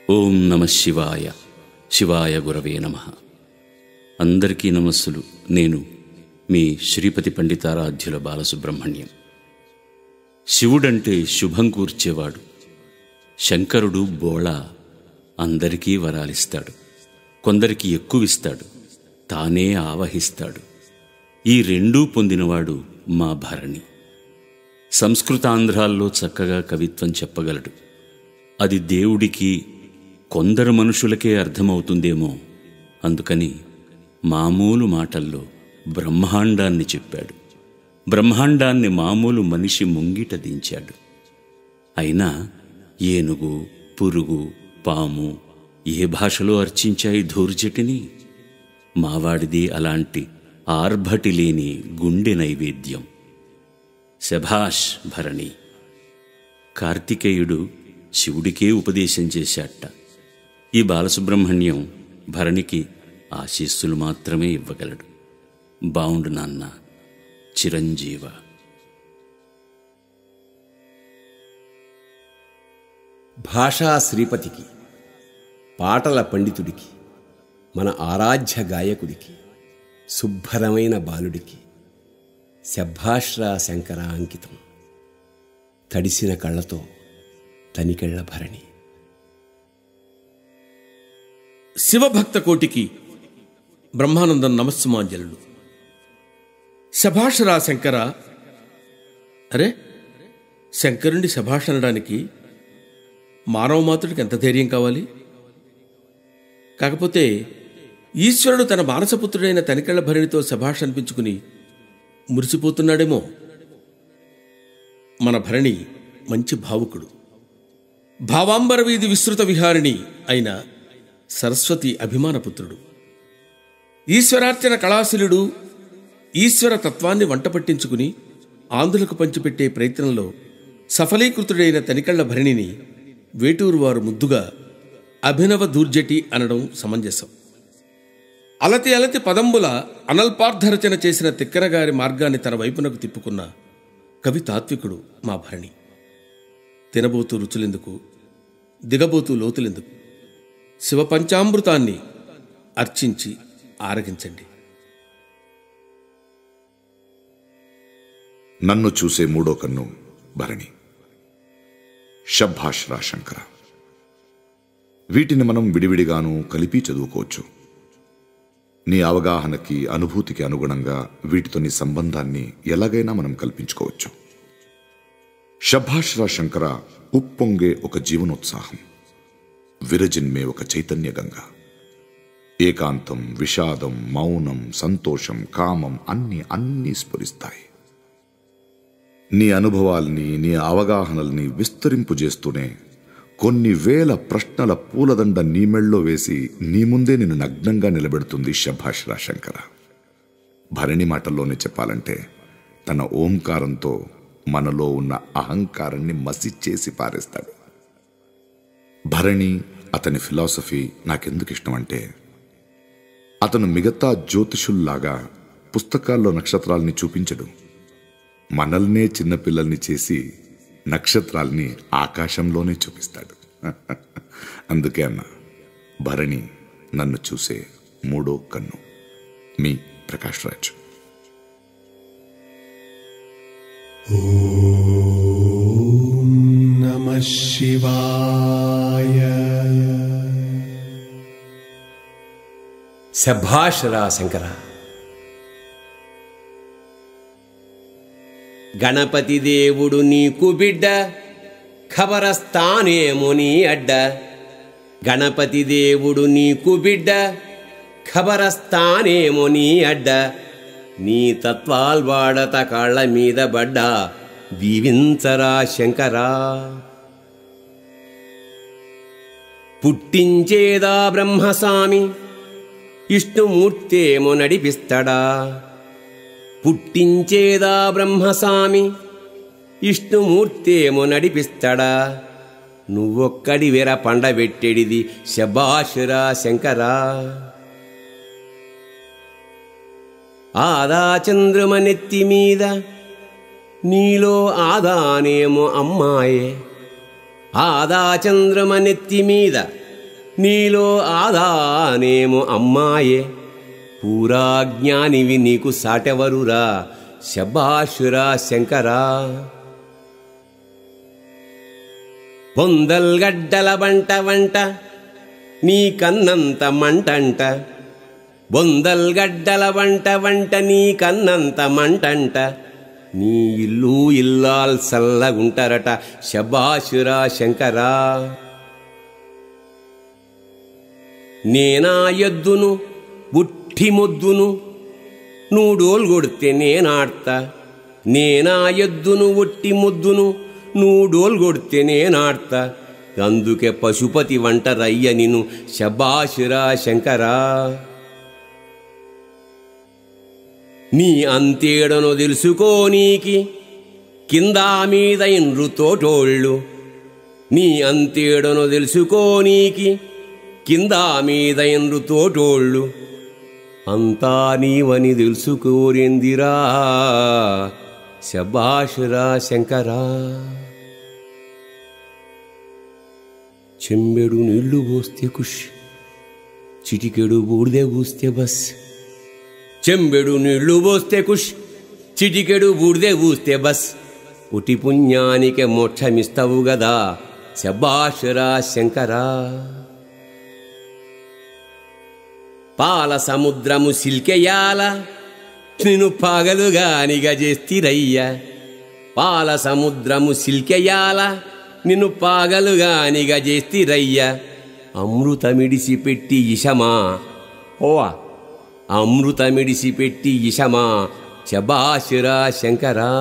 ఓం నమ శివాయ శివాయ గురవే నమ అందరికీ నమస్సులు నేను మీ శ్రీపతి పండితారాధ్యుల బాలసుబ్రహ్మణ్యం శివుడంటే శుభం కూర్చేవాడు శంకరుడు బోళా అందరికీ వరాలిస్తాడు కొందరికి ఎక్కువిస్తాడు తానే ఆవహిస్తాడు ఈ రెండూ పొందినవాడు మా భరణి సంస్కృతాంధ్రాల్లో చక్కగా కవిత్వం చెప్పగలడు అది దేవుడికి కొందరు మనుషులకే అర్థమవుతుందేమో అందుకని మామూలు మాటల్లో బ్రహ్మాండాన్ని చెప్పాడు బ్రహ్మాండాన్ని మామూలు మనిషి ముంగిట దించాడు అయినా ఏనుగు పురుగు పాము ఏ భాషలో అర్చించాయి ధూర్జటిని మావాడిది అలాంటి ఆర్భటి లేని గుండె నైవేద్యం శభాష్ భరణి కార్తికేయుడు శివుడికే ఉపదేశం చేశాట ఈ బాలసుబ్రహ్మణ్యం భరణికి ఆశీస్సులు మాత్రమే ఇవ్వగలడు బావుండు నాన్న చిరంజీవ భాషా శ్రీపతికి పాటల పండితుడికి మన ఆరాధ్య గాయకుడికి శుభ్రమైన బాలుడికి శభాష్రా శంకర అంకితం తడిసిన కళ్ళతో తనికెళ్ల భరణి శివభక్త కోటికి బ్రహ్మానందం నమస్సుమాంజలుడు శభాషరా శంకర అరే శంకరుణ్ణి శభాష్ అనడానికి మానవ మాతృడికి ఎంత ధైర్యం కావాలి కాకపోతే ఈశ్వరుడు తన మానసపుత్రుడైన తనికెళ్ల భరణితో శభాష్ అనిపించుకుని మురిసిపోతున్నాడేమో మన భరణి మంచి భావుకుడు భావాంబర వీధి విస్తృత విహారిణి అయిన సరస్వతి అభిమానపుత్రుడు ఈశ్వరార్చన కళాశీలుడు ఈశ్వర తత్వాన్ని వంట పట్టించుకుని ఆంధ్రులకు పంచిపెట్టే ప్రయత్నంలో సఫలీకృతుడైన తనికళ్ల భరణిని వేటూరు వారు ముద్దుగా అభినవ దూర్జటి అనడం సమంజసం అలతి అలతి పదంబుల అనల్పార్థరచన చేసిన తిక్కనగారి మార్గాన్ని తన వైపునకు తిప్పుకున్న కవి తాత్వికుడు మా భరణి తినబోతూ రుచులెందుకు దిగబోతూ లోతులెందుకు శివపంచామృతాన్ని అర్చించి ఆరగించండి నన్ను చూసే మూడో కన్ను భరణి శభాష్రా శంకర వీటిని మనం విడివిడిగాను కలిపి చదువుకోవచ్చు నీ అవగాహనకి అనుభూతికి అనుగుణంగా వీటితో నీ సంబంధాన్ని ఎలాగైనా మనం కల్పించుకోవచ్చు శభాష్రా శంకర ఉప్పొంగే ఒక జీవనోత్సాహం విరజిన్మే ఒక చైతన్య గంగ ఏకాంతం విషాదం మౌనం సంతోషం కామం అన్ని అన్నీ స్ఫురిస్తాయి నీ అనుభవాల్ని నీ అవగాహనల్ని విస్తరింపుజేస్తూనే కొన్ని వేల ప్రశ్నల పూలదండ నీ మెళ్ళో వేసి నీ ముందే నిన్ను నగ్నంగా నిలబెడుతుంది శభాష్రా శంకర భరణి మాటల్లోనే చెప్పాలంటే తన ఓంకారంతో మనలో ఉన్న అహంకారాన్ని మసిచ్చేసి పారేస్తాడు భరణి అతని ఫిలాసఫీ నాకెందుకు ఇష్టం అంటే అతను మిగతా జ్యోతిషుల్లాగా పుస్తకాల్లో నక్షత్రాల్ని చూపించడు మనల్నే చిన్నపిల్లల్ని చేసి నక్షత్రాల్ని ఆకాశంలోనే చూపిస్తాడు అందుకే అన్న భరణి నన్ను చూసే మూడో కన్ను మీ ప్రకాష్ రాజ్ నమ శివాయ శభాష్రా శంకర గణపతి దేవుడు నీకు బిడ్డ ఖబరస్తానేమో నీ అడ్డ గణపతి దేవుడు నీకు బిడ్డ ఖబరస్తానేమో నీ అడ్డ నీ తత్వాల్వాడత కాళ్ళ మీద పడ్డా దీవించరా శంకరా పుట్టించేదా బ్రహ్మస్వామి విష్ణుమూర్తేమో నడిపిస్తాడా పుట్టించేదా బ్రహ్మస్వామి విష్ణుమూర్తేమో నడిపిస్తాడా నువ్వొక్కడి వెర పండబెట్టెడిది శబాషురా శంకరా ఆదా చంద్రమ నెత్తి మీద నీలో ఆదానేమో అమ్మాయే ఆదా చంద్రమ నెత్తి మీద నీలో ఆదానేమో అమ్మాయే పూరా జ్ఞానివి నీకు సాటెవరురా శబాషురా శంకరా బొందల్గడ్డల వంట వంట నీ కన్నంత మంటంట బొందల్గడ్డల వంట వంట నీ కన్నంత మంటంట నీ ఇల్లు ఇల్లాల్ సల్లగుంటరట శబాషురా శంకరా నేనా ఎద్దును బుట్టి మొద్దును నూడోలు కొడితే నేనాడతా నేనా ఎద్దును ఒట్టి ముద్దును నూడోలు కొడితే నేనాడతా అందుకే పశుపతి వంట రయ్య నిను శబాషురా శంకరా నీ అంతేడను తెలుసుకోనీకి కింద మీద ఇండ్రు తోటోళ్ళు నీ అంతేడను తెలుసుకోనీకి కింద మీద ఇండ్రు తోటోళ్ళు అంతా నీవని తెలుసుకోరేందిరా శబాషురా శంకరా చెంబెడు నీళ్లు పోస్తే కుష్ చిటికెడు బూడిదే పూస్తే బస్ చెంబెడు నీళ్లు పోస్తే కుష్ చిటికెడు బూడిదే పూస్తే బస్ ఉటి పుణ్యానికే మోక్షమిస్తావు గదా శబాషురా శంకరా పాల సముద్రము సిల్కెయాల నిన్ను పగలుగానిగా చేస్తిరయ్య పాల సముద్రము సిల్కెయాల నిన్ను పాగలుగానిగా చేస్తిరయ్య అమృతమిడిసి పెట్టి ఇషమా ఓవా అమృతమిడిసి పెట్టి ఇషమా శబాషురా శంకరా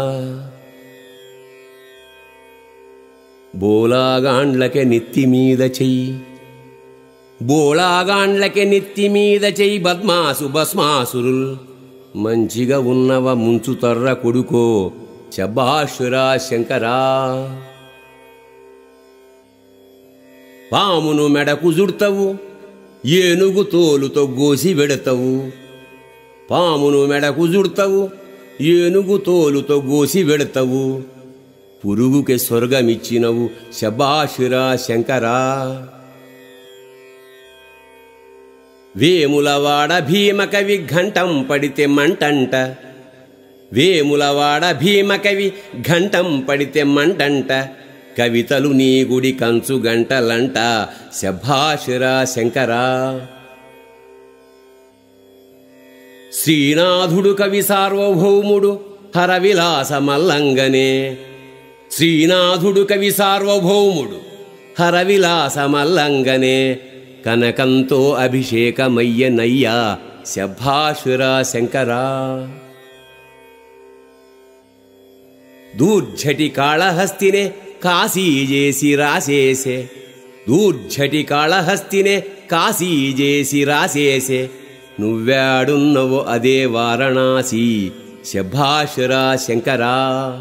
బోలాగాండ్లకే నెత్తి మీద చెయ్యి బోళాగాండ్లకే నెత్తి మీద చెయ్యి బద్మాసు భస్మాసురుల్ మంచిగా ఉన్నవ ముంచుతర్ర కొడుకో శబాషురా శంకరా పామును మెడకు జుడతావు ఏనుగు తోలుతో గోసి వెడతావు పామును మెడకు జుడతావు ఏనుగు తోలుతో గోసి వెడతావు పురుగుకి స్వర్గమిచ్చినవు శబాషురా శంకరా వేములవాడ భీమకవి ఘంటం పడితే మంటంట వేములవాడ భీమకవి ఘంటం పడితే మంటంట కవితలు నీ గుడి కంచు గంటలంట శభాషురా శంకరా శ్రీనాథుడు కవి సార్వభౌముడు హరవిలాస మల్లంగనే శ్రీనాథుడు కవి సార్వభౌముడు హరవిలాస మల్లంగనే కనకంతో అభిషేకమయ్యనయ్యా శభాషురా శంకరా దూర్ఝటి కాళహస్తినే కాశీ చేసి రాసేసే దూర్ఝటి కాళహస్తినే కాశీ చేసి రాసేసే నువ్వాడున్నవో అదే వారణాసి శభాషురా శంకరా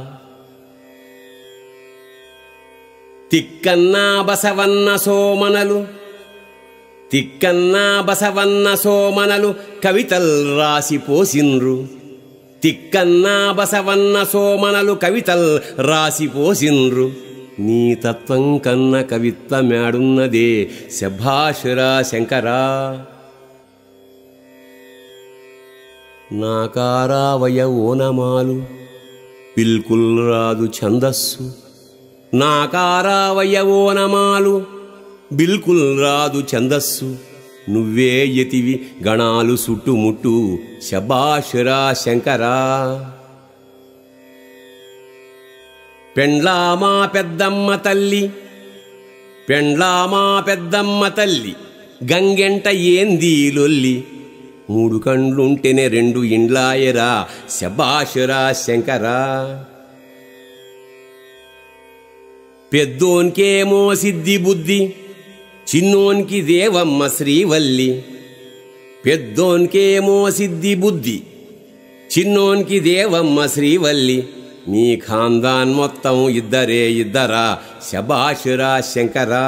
తిక్కన్నా బసవన్న సోమనలు తిక్కన్నా బసవన్న సోమనలు కవితల్ రాసి పోసిండ్రు తిక్కన్నా బసవన్న సోమనలు కవితల్ రాసి పోసిండ్రు నీ తత్వం కన్న కవిత్వమేడున్నదే శభాషురా శంకరా నాకారావయ ఓనమాలు బిల్కుల్ రాదు ఛందస్సు నాకారావయ ఓనమాలు బిల్కుల్ రాదు ఛందస్సు నువ్వే యతివి గణాలు సుట్టుముట్టు శబాషురా శంకరా పెండ్లామా పెద్దమ్మ తల్లి పెండ్లామా పెద్దమ్మ తల్లి గంగెంట ఏందీ లొల్లి మూడు కండ్లుంటేనే రెండు ఇండ్లాయరా శబాషురా శంకరా పెద్దోన్కేమో సిద్ధి బుద్ధి చిన్నోన్కి దేవమ్మ శ్రీవల్లి పెద్దోన్కేమో సిద్ధి బుద్ధి చిన్నోన్కి దేవమ్మ శ్రీవల్లి మీ ఖాందాన్ మొత్తం ఇద్దరే ఇద్దరా శబాషురా శంకరా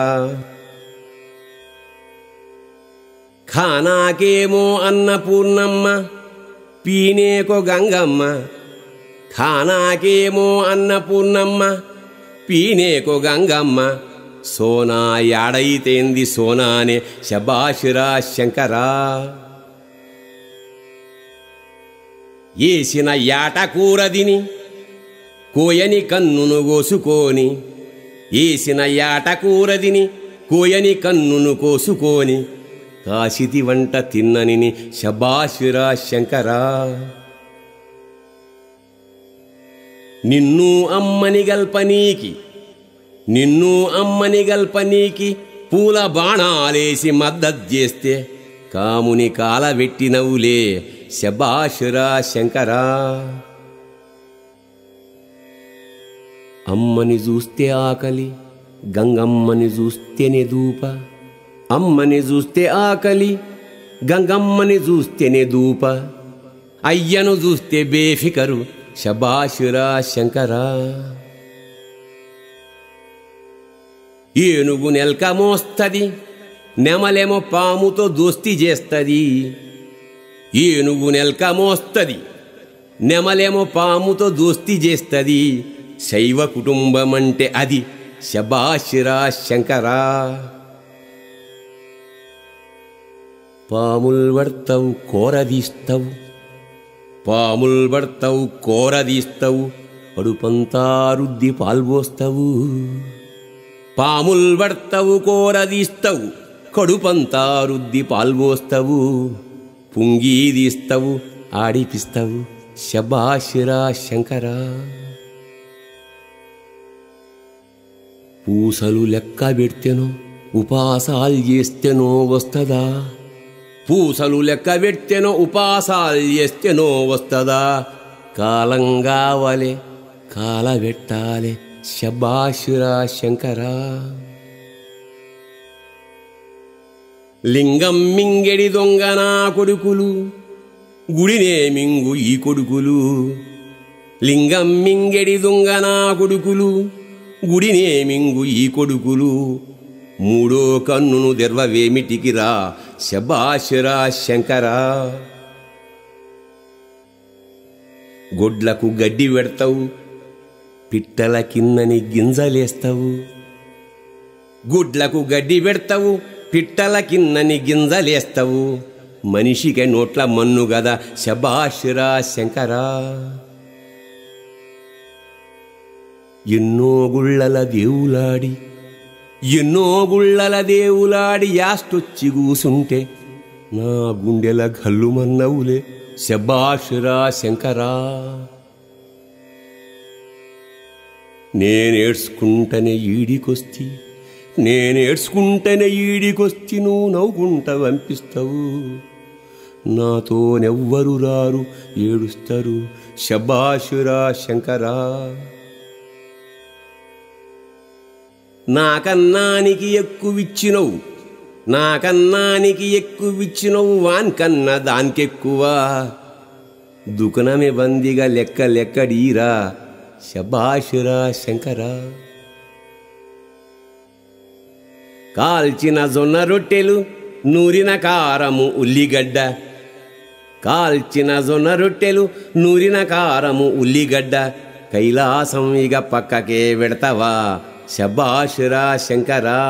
ఖానాకేమో అన్నపూర్ణమ్మ పీనేకో గంగమ్మ ఖానాకేమో అన్నపూర్ణమ్మ పీనేకో గంగమ్మ సోనా యాడైతేంది సోనానే శబాషురా శంకరా ఏసిన యాట కూరదిని కోయని కన్నును కోసుకొని ఏసిన యాట కూరదిని కోయని కన్నును కోసుకొని కాసితి వంట తిన్ననిని శబాషురా శంకరా నిన్ను అమ్మని గల్పనీకి నిన్ను అమ్మని గల్పనీకి పూల బాణాలేసి మద్దతు చేస్తే కాముని కాలబెట్టినవులే శబాషురా శంకరా అమ్మని చూస్తే ఆకలి గంగమ్మని చూస్తేనే దూప అమ్మని చూస్తే ఆకలి గంగమ్మని చూస్తేనే దూప అయ్యను చూస్తే బేఫికరు శబాషురా శంకరా ఏనుగు నెల్క మోస్తది నెమలేమో పాముతో దోస్తి చేస్తది ఏనుగు నెల్క మోస్తది నెమలేమో పాముతో దోస్తి చేస్తది శైవ కుటుంబం అంటే అది శబాషిరా శంకరా పాముల్ పడతావు కోరదీస్తావు పాముల్ పడతావు కోరదీస్తావు కడుపంతా రుద్ది పాల్పోస్తావు పాముల్ పడతావు కోరదీస్తావు కడుపంతా రుద్ది పాల్పోస్తావు పుంగీదీస్తావు ఆడిపిస్తావు శబాషిరా శంకరా పూసలు లెక్క పెడితేనో ఉపాసాలు చేస్తేనో వస్తదా పూసలు లెక్క పెడితేనో ఉపాసాలు చేస్తేనో వస్తదా కాలం కావాలి కాల పెట్టాలి శబాషురా శంకరా లింగం మింగెడి దొంగ నా కొడుకులు గుడినే మింగు ఈ కొడుకులు లింగం మింగెడి దొంగ నా కొడుకులు గుడినే మింగు ఈ కొడుకులు మూడో కన్నును దెర్వవేమిటికిరా శబాషురా శంకరా గొడ్లకు గడ్డి పెడతావు పిట్టల కిందని గింజలేస్తావు గుడ్లకు గడ్డి పెడతావు పిట్టల కిందని గింజలేస్తావు మనిషికి నోట్ల మన్ను గదా శబాషురా శంకరా ఎన్నో గుళ్ళల దేవులాడి ఎన్నో గుళ్ళల దేవులాడి యాష్టొచ్చి కూసుంటే నా గుండెల గల్లుమన్నవులే శబాషురా శంకరా నేనేడ్చుకుంటనే ఈడికొస్తి నేనేడ్చుకుంటనే ఈడికొస్తి నువ్వు నవ్వుకుంటా పంపిస్తావు నాతోనెవ్వరు రారు ఏడుస్తారు శబాషురా శంకరా నాకన్నానికి ఎక్కువిచ్చినవు నాకన్నానికి ఎక్కువిచ్చినవు వాన్కన్నా దానికెక్కువ దుకునమే బందిగా లెక్క లెక్కడీరా శబాషురా శంకరా కాల్చిన జొన్న రొట్టెలు నూరిన కారము ఉల్లిగడ్డ కాల్చిన జొన్న రొట్టెలు నూరిన కారము ఉల్లిగడ్డ కైలాసం ఇక పక్కకే పెడతావా శబాషురా శంకరా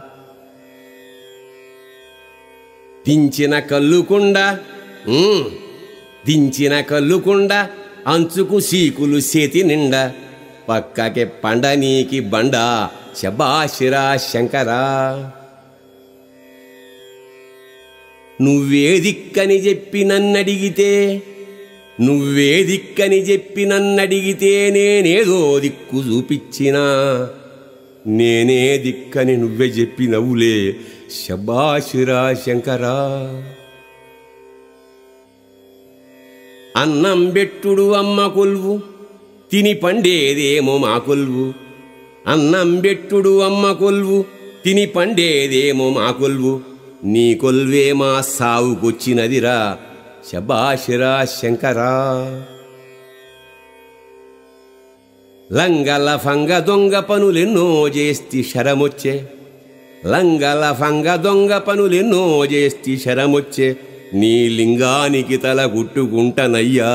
దించిన కల్లుకుండ ఉమ్, దించిన కల్లుకుండ అంచుకు సీకులు సేతి నిండా పక్కకే పండనీకి బండ శబాషిరా శంకరా నువ్వే దిక్కని చెప్పి నన్నడిగితే నువ్వే దిక్కని చెప్పి నన్నడిగితే నేనేదో దిక్కు చూపించినా నేనే దిక్కని నువ్వే చెప్పి నవ్వులే శబాషిరా శంకరా అన్నం బెట్టుడు అమ్మ కొల్వు తిని పండేదేమో మా కొల్వు అన్నం బెట్టుడు అమ్మ కొల్వు తిని పండేదేమో మా కొల్వు నీ కొల్వే మా సావుకొచ్చినదిరా శబాషిరా శంకరా లంగల ఫంగ దొంగ పనులెన్నో చేస్తి శరమొచ్చే లంగల ఫంగ దొంగ పనులెన్నో చేస్తి శరమొచ్చే నీ లింగానికి తల గుట్టుకుంటనయ్యా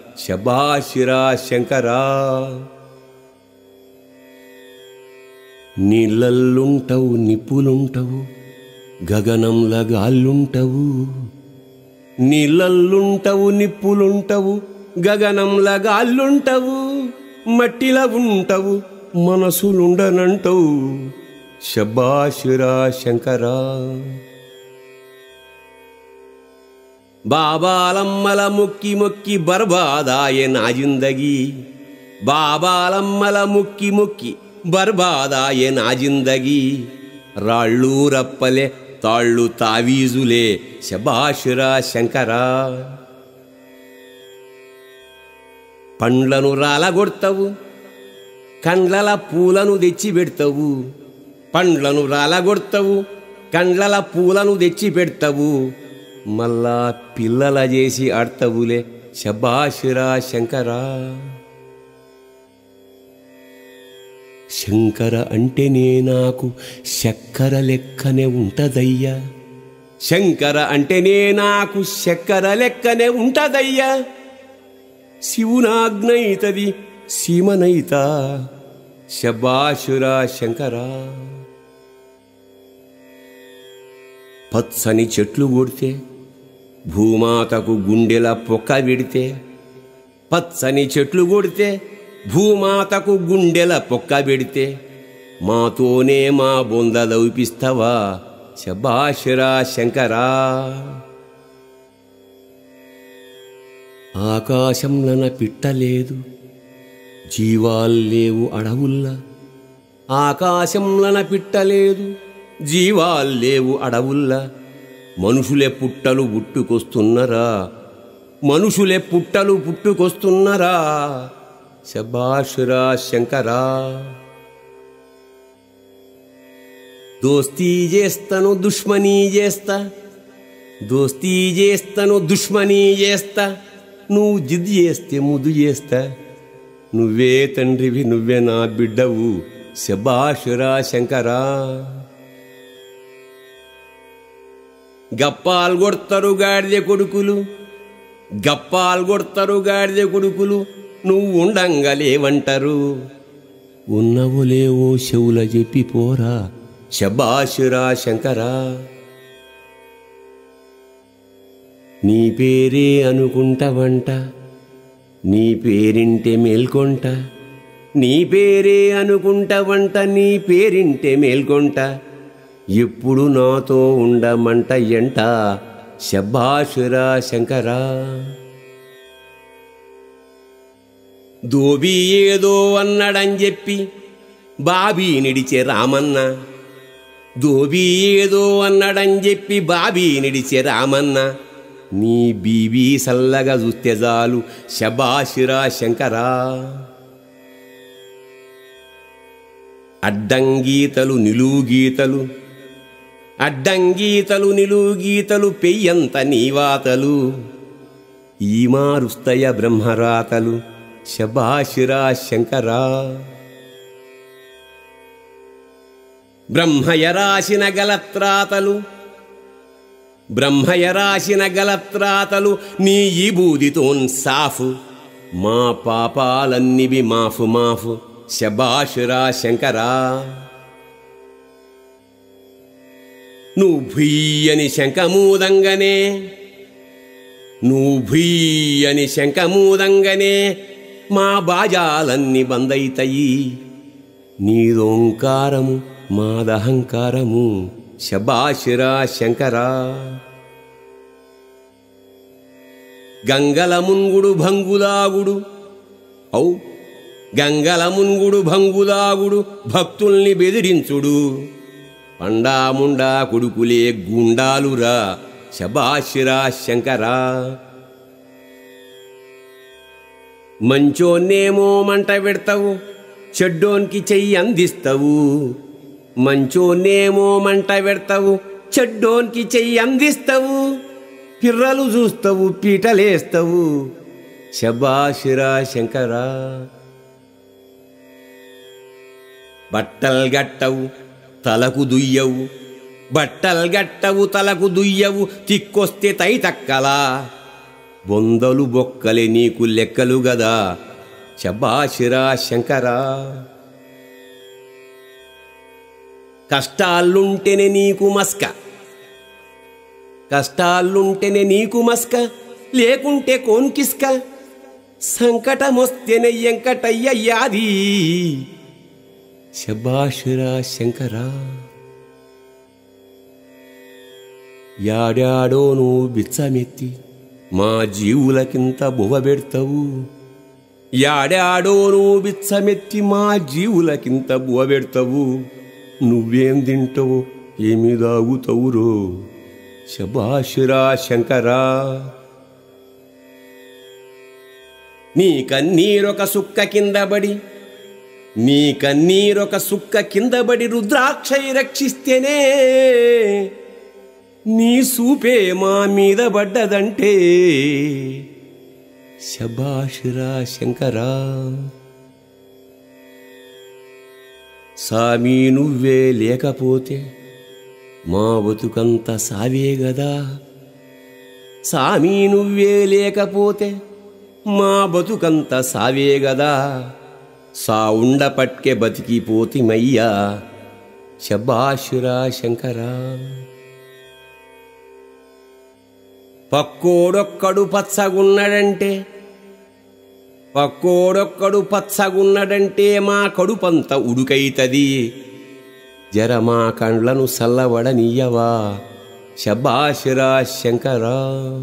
శబాషిరా శంకరా నీళ్ళల్లుంటవు నిప్పులుంటవు గగనంల గాళ్ళుంటవు నీళ్ళల్లుంటవు నిప్పులుంటవు గగనంల గాళ్ళుంటవు మట్టిల ఉంటవు మనసులుండనంటవు శబాషురా శంకరా బాబాలమ్మల మొక్కి మొక్కి బర్బాదాయే నా జిందగీ బాబాలమ్మల మొక్కి మొక్కి బర్బాదాయే నా జిందగీ రాళ్ళు రప్పలే తాళ్ళు తావీజులే శబాషురా శంకరా పండ్లను రాలగొడతావు కండ్లల పూలను తెచ్చి పెడతావు పండ్లను రాలగొడతావు కండ్లల పూలను తెచ్చి పెడతావు మళ్ళా పిల్లల చేసి ఆడతావులే శబాషురా శంకరా శంకర అంటేనే నాకు చక్కెర లెక్కనే ఉంటదయ్యా శంకర అంటేనే నాకు చక్కెర లెక్కనే ఉంటదయ్యా శివునాజ్ఞయితది సీమనైత శబాషురా శంకరా పచ్చని చెట్లు కొడితే భూమాతకు గుండెల పొక్క విడితే పచ్చని చెట్లు కొడితే భూమాతకు గుండెల పొక్క పెడితే మాతోనే మా బొంద దౌపిస్తావా శబాషురా శంకరా ఆకాశంలన పిట్టలేదు జీవాల్లేవు అడవుల్లా ఆకాశంలన పిట్టలేదు జీవాల్లేవు అడవుల్లా మనుషులే పుట్టలు పుట్టుకొస్తున్నరా మనుషులే పుట్టలు పుట్టుకొస్తున్నరా శబాషురా శంకరా దోస్తీ చేస్తాను దుష్మనీ చేస్తా దోస్తీ చేస్తాను దుష్మనీ చేస్తా నువ్వు జిద్ చేస్తే ముద్దు చేస్తా నువ్వే తండ్రివి నువ్వే నా బిడ్డవు శబాషురా శంకరా గప్పాలు కొడతారు గాడిద కొడుకులు గప్పాలు కొడతారు గాడిద కొడుకులు నువ్వు ఉండంగా లేవంటారు ఉన్నవో లేవో చెవుల చెప్పి పోరా శబాషురా శంకరా నీ పేరే అనుకుంటావంట నీ పేరింటే మేల్కొంట నీ పేరే అనుకుంటావంట నీ పేరింటే మేల్కొంట ఎప్పుడు నాతో ఉండమంట ఎంట శబాషురా శంకరా దోబీ ఏదో అన్నాడని చెప్పి బాబీ నిడిచే రామన్న దోబీ ఏదో అన్నాడని చెప్పి బాబీ నిడిచే రామన్న నీ బీబీ సల్లగా చూస్తే చాలు శబాషిరా శంకరా అడ్డంగీతలు నిలువు గీతలు అడ్డంగీతలు నిలువు గీతలు పెయ్యంత నీవాతలు ఈ మారుస్తయ బ్రహ్మరాతలు శబాషిరా శంకరా బ్రహ్మయ రాసిన గలత్రాతలు బ్రహ్మయ రాసిన గలత్రాతలు నీ ఈ బూదితోన్ సాఫు మా పాపాలన్నివి మాఫు మాఫు శబాషురా శంకరా నువ్వు భుయ్యని శంఖమూదంగనే నువ్వు భుయ్యని శంఖమూదంగనే మా బాజాలన్నీ బందైతాయి నీదోంకారము మాదహంకారము శబాషిరా శంకరా గంగల మున్గుడు భంగులాగుడు ఔ గంగల మున్గుడు భంగులాగుడు భక్తుల్ని బెదిరించుడు పండాముండా కొడుకులే గుండాలురా శబాషిరా శంకరా మంచోన్నేమో మంట పెడతావు చెడ్డోన్కి చెయ్యి అందిస్తావు మంచోన్నేమో మంట పెడతావు చెడ్డోన్కి చెయ్యి అందిస్తావు పిర్రలు చూస్తావు పీటలేస్తావు శబాషిరా శంకరా బట్టలు గట్టవు తలకు దుయ్యవు బట్టలు గట్టవు తలకు దుయ్యవు తిక్కొస్తే తై తక్కలా బొందలు బొక్కలే నీకు లెక్కలు గదా శబాషిరా శంకరా కష్టాలుంటేనే నీకు మస్క కష్టాలుంటేనే నీకు మస్క లేకుంటే కోన్కిస్క సంకటమొస్తేనే ఎంకటయ్య యాది శబాషురా శంకరా యాడాడో నువ్వు బిచ్చమెత్తి మా జీవులకింత బువ పెడతావు యాడాడో నువ్వు బిచ్చమెత్తి మా జీవులకింత బువ పెడతావు నువ్వేం తింటావు ఏమి దాగుతావురో శబాషురా శంకరా నీ కన్నీరొక సుక్క కిందబడి నీ కన్నీరొక సుక్క కిందబడి రుద్రాక్షై రక్షిస్తేనే నీ సూపే మా మీద పడ్డదంటే శబాషురా శంకరా సామి నువ్వే లేకపోతే మా బతుకంత సావే గదా సామి నువ్వే లేకపోతే మా బతుకంత సావే గదా సావుండ పట్కె బతికిపోతిమయ్యా శబాషురా శంకరా పక్కోడొక్కడు పచ్చగున్నడంటే పక్కోడొక్కడు పచ్చగున్నడంటే మా కడుపంత ఉడుకైతది జర మా కండ్లను సల్లవడనీయవా శబాషిరా శంకరా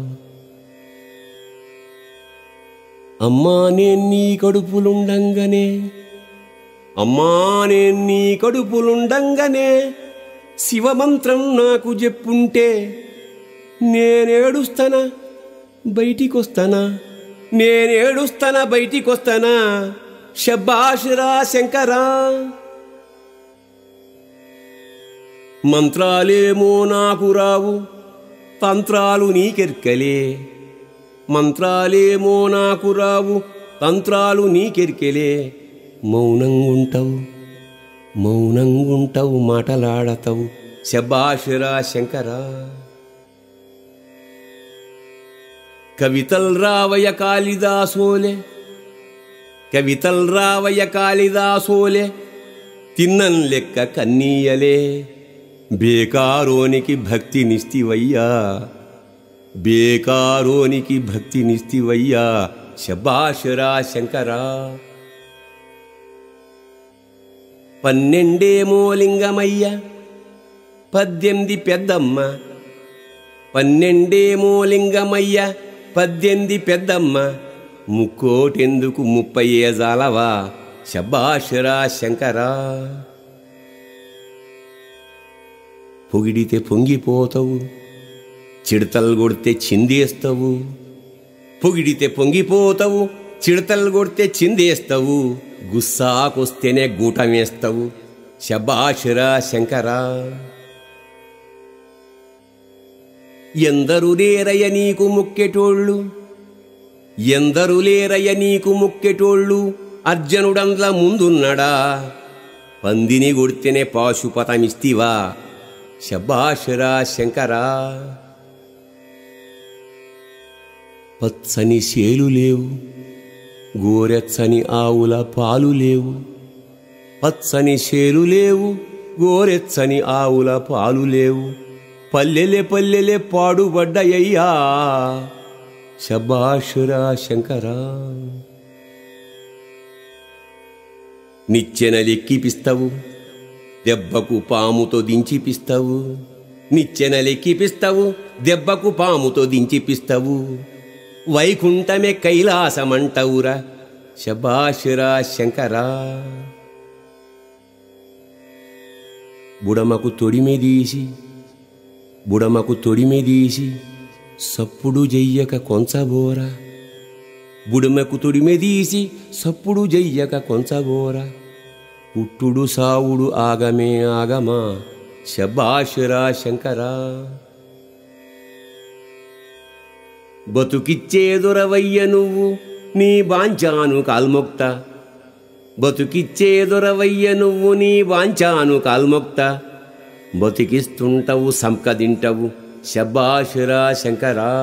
అమ్మా నేను నీ కడుపులుండంగనే అమ్మా నేను నీ కడుపులుండంగనే శివమంత్రం నాకు చెప్పుంటే నేనేడుస్తానా బయటికొస్తానా నేనేడుస్తానా బయటికొస్తానా శబాషురా శంకరా మంత్రాలేమో నాకు రావు తంత్రాలు నీకెర్కలే మంత్రాలేమో నాకు రావు తంత్రాలు నీకెరికెలే మౌనంగుంటావు మౌనంగుంటావు మాటలాడతావు శబాషురా శంకరా కవితల్ రావయ కాళిదాసోలే కవితల్ రావయ కాళిదాసోలే తిన్నన్ లెక్క కన్నీయలే బేకారోనికి భక్తి నిస్తివయ్యా బేకారోనికి భక్తి నిస్తివయ్యా శబాషరా శంకరా పన్నెండేమో లింగమయ్య పద్దెనిమిది పెద్దమ్మ పన్నెండేమో లింగమయ్య పద్దెనిమిది పెద్దమ్మ ముక్కోటెందుకు ముప్పై ఏజాలవా శబాషరా శంకరా పొగిడితే పొంగిపోతావు చిడతలు కొడితే చిందేస్తావు పొగిడితే పొంగిపోతావు చిడతలు కొడితే చిందేస్తావు గుస్సాకొస్తేనే గూటమేస్తావు శబాషురా శంకరా ఎందరు లేరయ్య నీకు ముక్కెటోళ్ళు ఎందరు లేరయ్య నీకు ముక్కెటోళ్ళు అర్జునుడంద్ల ముందున్నడా పందిని కొడితేనే పాశుపతమిస్తివా శబాషురా శంకరా పచ్చని సేలు లేవు గోరెచ్చని ఆవుల పాలు లేవు పచ్చని సేలు లేవు గోరెచ్చని ఆవుల పాలు లేవు పల్లెలే పల్లెలే పాడుబడ్డయ్యా శబాషురా శంకరా నిచ్చెనలెక్కిపిస్తావు దెబ్బకు పాముతో దించిపిస్తావు నిచ్చెనలెక్కిపిస్తావు దెబ్బకు పాముతో దించిపిస్తావు వైకుంఠమే కైలాసమంటవురా శబాషురా శంకరా బుడమకు తొడిమెదీసి బుడమకు తొడిమెదీసి సప్పుడు జయ్యక కొంచబోరా బుడమకు తొడిమెదీసి సప్పుడు జయ్యక కొంచబోరా పుట్టుడు సావుడు ఆగమే ఆగమా శబాషురా శంకరా బతుకిచ్చేదొరవయ్య నువ్వు నీ బాంచాను కాల్మొక్త బతుకిచ్చేదొరవయ్య నువ్వు నీ వాంచాను కాల్మొక్త బతికిస్తుంటవు సంకదింటవు శబాషురా శంకరా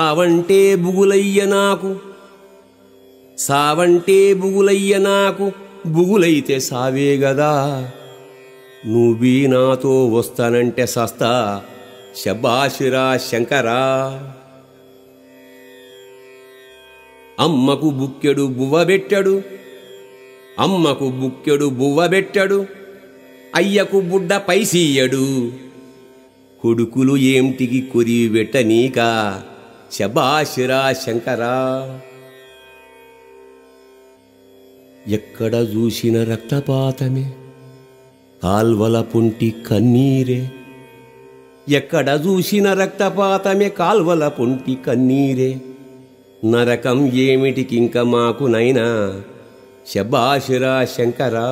సావంటే బుగులయ్య నాకు సావంటే బుగులయ్య నాకు బుగులైతే సావే గదా నువ్వీ నాతో వస్తానంటే సస్తా శబాషిరా శంకరా అమ్మకు బుక్కెడు బువ్వబెట్టడు అమ్మకు బుక్కెడు బువ్వబెట్టడు అయ్యకు బుడ్డ పైసీయడు కొడుకులు ఏమిటికి కొరివి పెట్టనీక శబాషిరా శంకరా ఎక్కడ చూసిన రక్తపాతమే కాల్వల పుంటి కన్నీరే ఎక్కడ చూసిన రక్తపాతమే కాల్వల పుంటి కన్నీరే నరకం ఏమిటికింక మాకు నైనా శబాషిరా శంకరా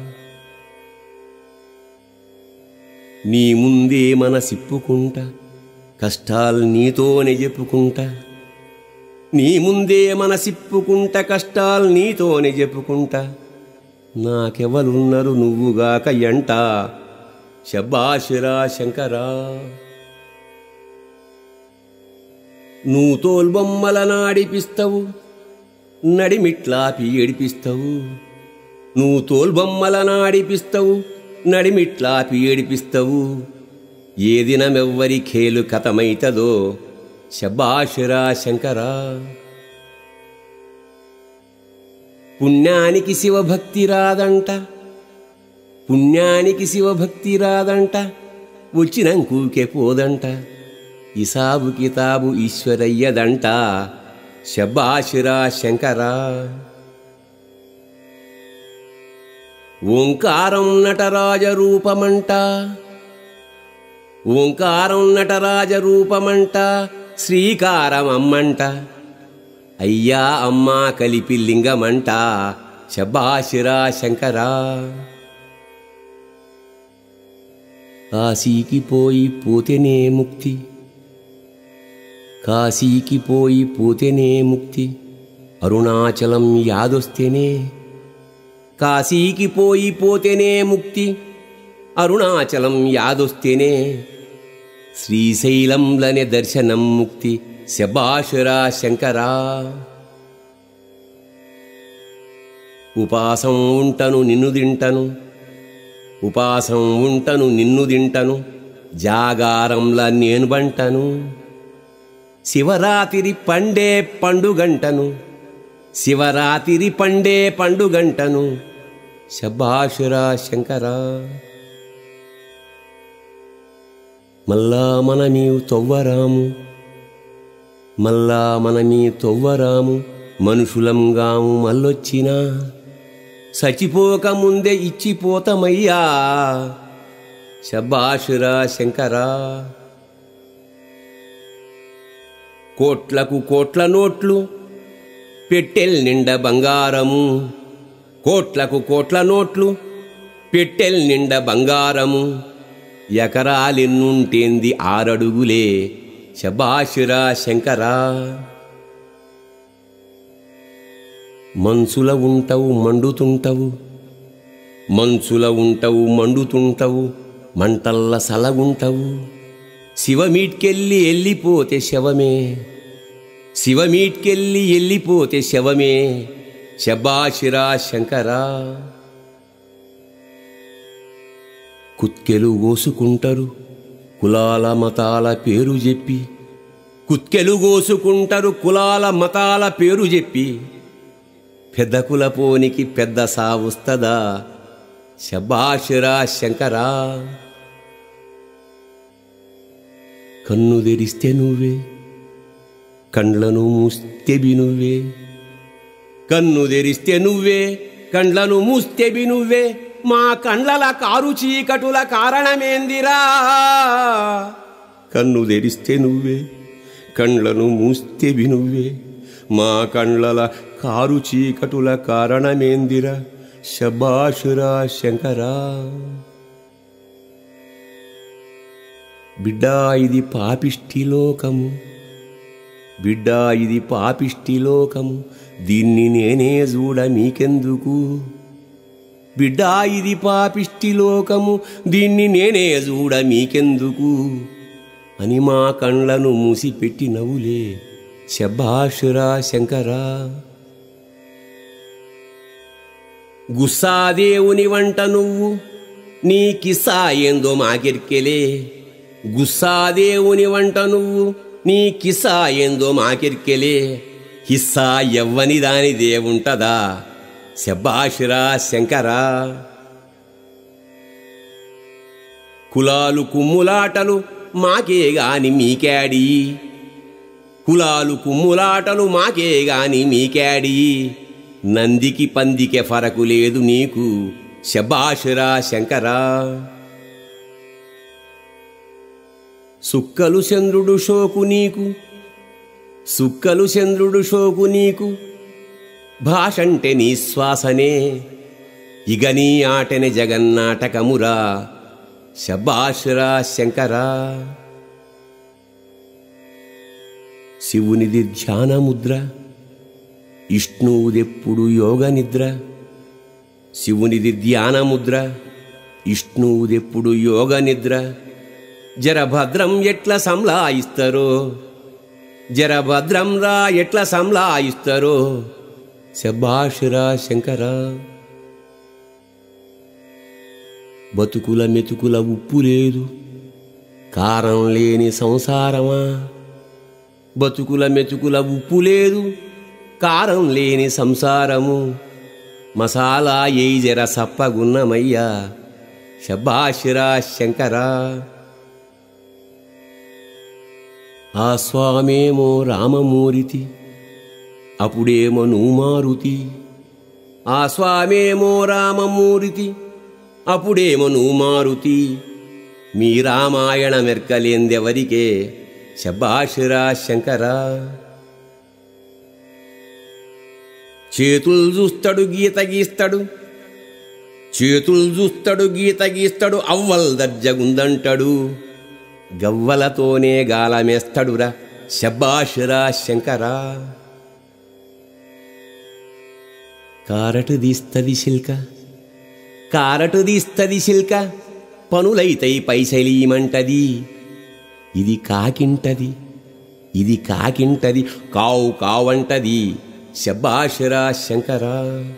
నీ ముందే మన సిప్పుకుంటా కష్టాలు నీతోనే చెప్పుకుంటా నీ ముందే మన సిప్పుకుంట కష్టాలు నీతోనే చెప్పుకుంటా నాకెవరున్నారు నువ్వుగాక ఎంట శబాషిరా శంకరా నువ్వు తోల్బొమ్మల నాడిపిస్తావు నడిమిట్లాపి ఏడిపిస్తావు నువ్వు తోల్బొమ్మల నాడిపిస్తావు నడిమిట్లాపి ఏడిపిస్తావు ఏ దినమెవ్వరి ఖేలు కథమైతదో శబాషిరా శంకరా పుణ్యానికి శివభక్తి రాదంట పుణ్యానికి శివభక్తి రాదంట వచ్చినంకూకే పోదంట ఇసాబు కితాబు ఈశ్వరయ్యదంట శబాషిరా శంకరా ఓంకారం నటరాజ రూపమంట ఓంకారం నటరాజ రూపమంట శ్రీకారం అమ్మంట అయ్యా అమ్మా కలిపి లింగమంట శబాషిరా శంకరా కాశీకి పోయి పోతేనే ముక్తి కాశీకి పోయి పోతేనే ముక్తి అరుణాచలం యాదొస్తేనే కాశీకి పోయి పోతేనే ముక్తి అరుణాచలం యాదొస్తేనే శ్రీశైలంలనే దర్శనం ముక్తి శబాషురా శంకరా ఉపాసం ఉంటను నిన్ను తింటను ఉపాసం ఉంటను నిన్ను తింటను జాగారంలా నేను బంటను శివరాత్రి పండే పండుగంటను శివరాత్రి పండే పండుగంటను శబాషురా శంకరా మల్లా మనమీ తొవ్వరాము మల్లా మనమీ తొవ్వరాము మనుషులంగాము మల్లొచ్చినా సచిపోక ముందే ఇచ్చిపోతమయ్యా శబాషురా శంకరా కోట్లకు కోట్ల నోట్లు పెట్టెల్ నిండా బంగారము కోట్లకు కోట్ల నోట్లు పెట్టెల్ నిండా బంగారము ఎకరాలెన్నుంటేంది ఆరడుగులే శబాషురా శంకరా మంచుల ఉంటవు మండుతుంటవు మంచుల ఉంటవు మండుతుంటవు మంటల్ల సలగుంటవు శివమీట్కెళ్ళి వెళ్ళిపోతే శవమే శివమీట్కెళ్ళి వెళ్ళిపోతే శవమే శబాషిరా శంకరా కుత్కెలు కోసుకుంటారు కులాల మతాల పేరు చెప్పి కుత్కెలు కోసుకుంటారు కులాల మతాల పేరు చెప్పి పెద్ద కులపోనికి పెద్ద సావుస్తదా శబాషిరా శంకరా కన్ను తెరిస్తే నువ్వే కండ్లను మూస్తెబి నువ్వే కన్ను తెరిస్తే నువ్వే కండ్లను మూస్తెబి నువ్వే మా కండ్లల కారు చీకటుల కారణమేందిరా కన్ను తెరిస్తే నువ్వే కండ్లను మూస్తెబి నువ్వే మా కండ్లల కారు చీకటుల కారణమేందిరా శబాషురా శంకరా బిడ్డా ఇది పాపిష్టి లోకము బిడ్డా ఇది పాపిష్టి లోకము దీన్ని నేనే చూడ మీకెందుకు బిడ్డా ఇది పాపిష్టి లోకము దీన్ని నేనే చూడ మీకెందుకు అని మా కండ్లను మూసిపెట్టి నవ్వులే శబాషురా శంకరా గుస్సాదేవుని వంట నువ్వు నీ కిస్సా ఏందో మాకెర్కెలే గుస్సాదేవుని వంట నువ్వు నీ కిస్సా ఏందో మాకెర్కెలే హిస్సా ఎవ్వని దాని దేవుంటదా శబాషిరా శంకరా కులాలు కుమ్ములాటలు మాకే గాని మీకేడి కులాలు కుమ్ములాటలు మాకే గాని మీకేడి నందికి పందికే ఫరకు లేదు నీకు శబాషురా శంకరా సుక్కలు చంద్రుడు షోకు నీకు సుక్కలు చంద్రుడు షోకు నీకు భాషంటే నీ శ్వాసనే ఇగ నీ ఆటనే జగన్నాటకమురా శబాషురా శంకరా శివునిది ధ్యానముద్ర విష్ణువుదెప్పుడు యోగ నిద్ర శివునిది ధ్యానముద్ర విష్ణువుదెప్పుడు యోగ నిద్ర జరభద్రం ఎట్ల సంలాయిస్తారో జరభద్రం రా ఎట్ల సంలాయిస్తారో శబాషురా శంకరా బతుకుల మెతుకుల ఉప్పు లేదు కారం లేని సంసారమా బతుకుల మెతుకుల ఉప్పు లేదు కారం లేని సంసారము మసాలా ఏయి జర సప్పగున్నమయ్యా శబాషిరా శంకరా ఆ స్వామేమో రామమూరితి అప్పుడేమో నుమారుతి ఆ స్వామేమో రామమూరితి అప్పుడేమో నుమారుతి మీ రామాయణ మెర్కలేందెవరికే శబాషిరా శంకరా చేతులు చూస్తాడు గీత గీస్తాడు చేతులు చూస్తాడు గీత గీస్తాడు అవ్వల్ దర్జగుందంటాడు గవ్వలతోనే గాలమేస్తాడురా శబాషురా శంకరా కారటు దీస్తది శిల్క కారటు దీస్తది శిల్క పనులైతై పైసలీమంటది ఇది కాకింటది ఇది కాకింటది కావు కావంటది శబాషురా శంకరా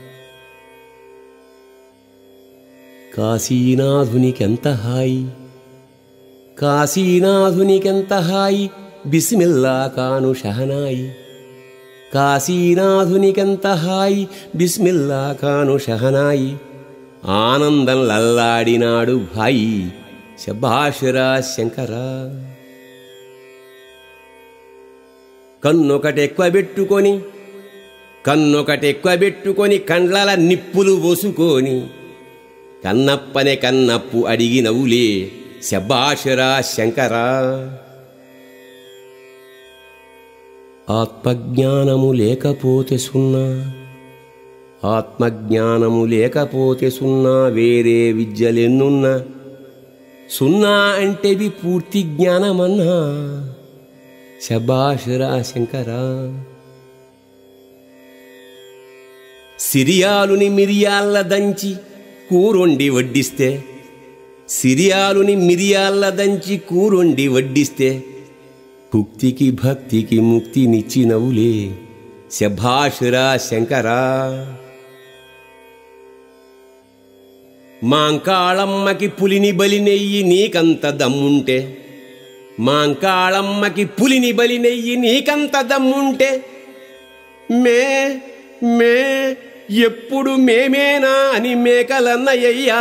కాశీనాథునికెంత హాయి కాశీనాథునికెంత హాయి బిస్మిల్లా కాను షహనాయి కాశీనాథునికెంత హాయి బిస్మిల్లా కాను షహనాయి ఆనందం లల్లాడినాడు భాయి శబాషురా శంకరా కన్నొకటెక్కువ పెట్టుకొని కన్నొకటెక్కువ పెట్టుకొని కండ్లల నిప్పులు పోసుకొని కన్నప్పనే కన్నప్పు అడిగినవులే శబాషురా శంకరా ఆత్మజ్ఞానము లేకపోతే సున్నా ఆత్మజ్ఞానము లేకపోతే సున్నా వేరే విద్యలెన్నున్నా సున్నా అంటేవి పూర్తి జ్ఞానమన్నా శబాషురా శంకరా సిరియాలుని మిరియాళ్ళ దంచి కూరొండి వడ్డిస్తే సిరియాలుని మిరియాళ్ళ దంచి కూరొండి వడ్డిస్తే భుక్తికి భక్తికి ముక్తినిచ్చినవులే శభాషురా శంకరా మాంకాళమ్మకి పులిని బలినెయ్యి నీకంత దమ్ముంటే మాంకాళమ్మకి పులిని బలినెయ్యి నీకంత దమ్ముంటే మే మే ఎప్పుడు మేమేనా అని మేకలన్నయ్యా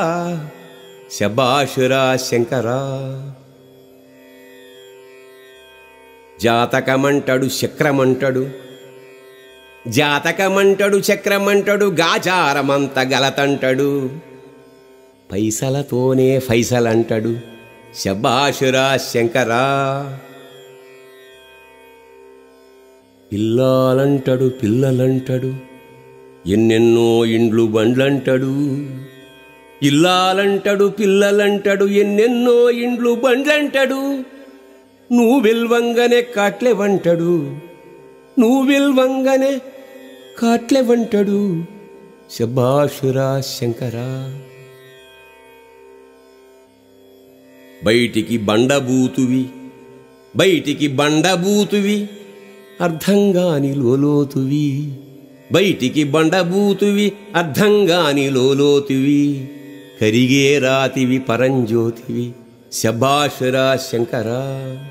శబాషురా శంకరా జాతకమంటడు చక్రమంటడు జాతకమంటడు చక్రమంటడు గాచారమంత గలతంటడు పైసలతోనే ఫైసలంటడు శబాషురా శంకరా పిల్లాలంటడు పిల్లలంటడు ఎన్నెన్నో ఇండ్లు బండ్లంటడు ఇల్లాలంటడు పిల్లలంటడు ఎన్నెన్నో ఇండ్లు బండ్లంటడు నువ్వెల్వంగనే కాట్లెవంటడు నువ్వెల్వంగనే కాట్లెవంటడు శబాషురా శంకరా బయటికి బండబూతువి బయటికి బండబూతువి అర్థంగాని లోలోతువి బయటికి బండబూతువి అర్థంగాని లోలోతువి కరిగే రాతివి పరంజ్యోతివి శబాషురా శంకరా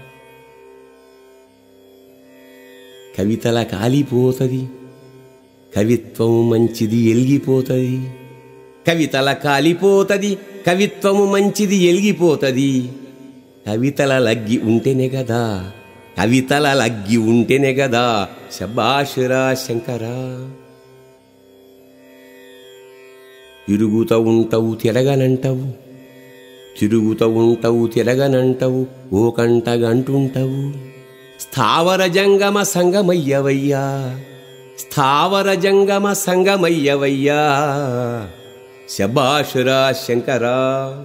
కవితల కాలిపోతది కవిత్వము మంచిది ఎలిగిపోతది కవితల కాలిపోతది కవిత్వము మంచిది ఎలిగిపోతది కవితల లగ్గి ఉంటేనే కదా కవితల లగ్గి ఉంటేనే కదా శబాషురా శంకరా తిరుగుతూ ఉంటావు తిరగనంటావు తిరుగుతూ ఉంటావు తిరగనంటావు ఓ కంటగంటుంటావు స్థావర జంగమ సంగమయ్యవయ్యా స్థావర జంగమ సంగమయ్యవయ్యా శబాషురా శంకరా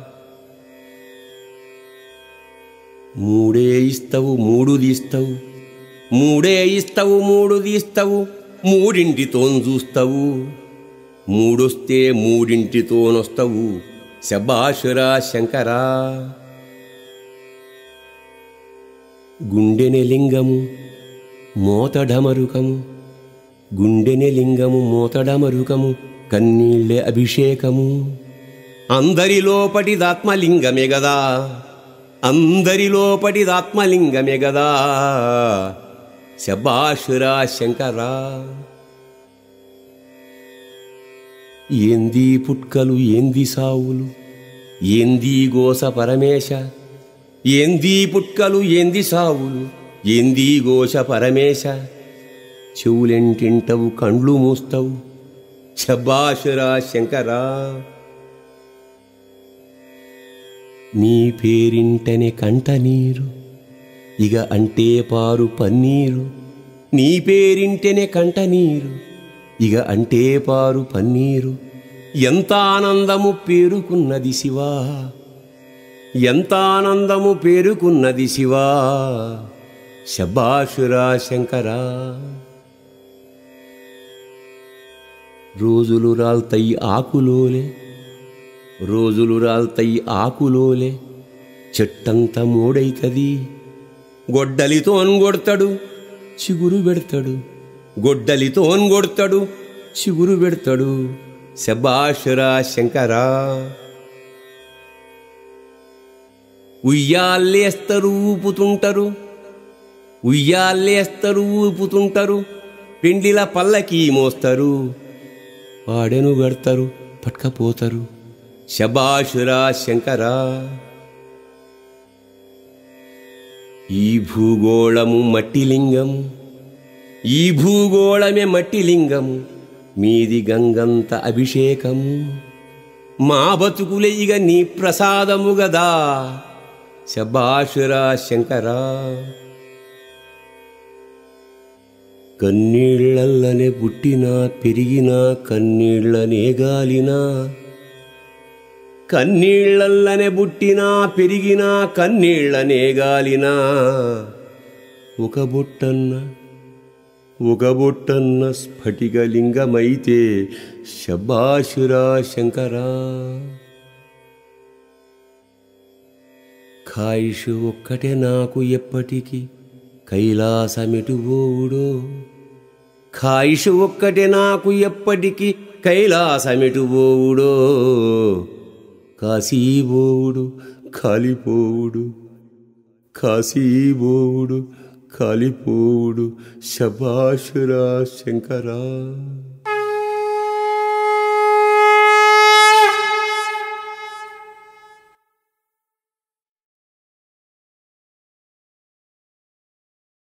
మూడే ఇస్తావు మూడు తీస్తావు మూడే ఇస్తావు మూడు తీస్తావు మూడింటితో చూస్తావు మూడొస్తే మూడింటితోనొస్తావు శబాషురా శంకరా గుండెని లింగము మోతడమరుకము గుండెని లింగము మోతడమరుకము కన్నీళ్ళే అభిషేకము అందరి లోపటిదాత్మలింగమే గదా అందరి లోపటిదాత్మలింగమే గదా శబాషురా శంకరా ఏంది పుట్కలు ఏంది సావులు ఏంది గోస పరమేశ ఏంది పుట్కలు ఏంది సావులు ఏంది గోస పరమేశ చెవులెంటింటవు కండ్లు మూస్తావు శబాషురా శంకరా నీ పేరింటనే కంట నీరు ఇక అంటే పారు పన్నీరు నీ పేరింటనే కంట నీరు ఇక అంటే పారు పన్నీరు ఎంత ఆనందము పేరుకున్నది శివా ఎంత ఆనందము పేరుకున్నది శివా శబాషురా శంకరా రోజులు రాల్తయి ఆకులోలే రోజులు రాల్తయి ఆకులోలే చెట్టంతా మూడైతది గొడ్డలితో అన్గొడతాడు చిగురు పెడతాడు గొడ్డలితో అన్గొడతాడు చిగురు పెడతాడు శబాషురా శంకరా ఉయ్యాల్లేస్తారు ఊపుతుంటారు ఉయ్యాల్లేస్తారు ఊపుతుంటారు పిండిల పల్లకి మోస్తారు పాడెను గడతారు పట్కపోతారు శబాషురా శంకరా ఈ భూగోళము మట్టి లింగము ఈ భూగోళమే మట్టి లింగము మీది గంగంత అభిషేకము మా బతుకులే ఇక నీ ప్రసాదము గదా శబాషురా శంకరా కన్నీళ్లల్లనే పుట్టినా పెరిగినా కన్నీళ్లనే గాలినా కన్నీళ్లల్లనే పుట్టినా పెరిగినా కన్నీళ్లనే గాలినా ఒక బొట్టన్న ఒక బొట్టన్న స్ఫటికలింగమైతే శబాషురా శంకరా ఖాయిషు ఒక్కటే నాకు ఎప్పటికీ కైలాసమెటు పోవుడో ఖాయిషు ఒక్కటే నాకు ఎప్పటికీ కైలాసమెటు పోవుడో కాశీబోవుడు కాలిపోవుడు కాశీబోవుడు కాలిపోవుడు శబాషురా శంకరా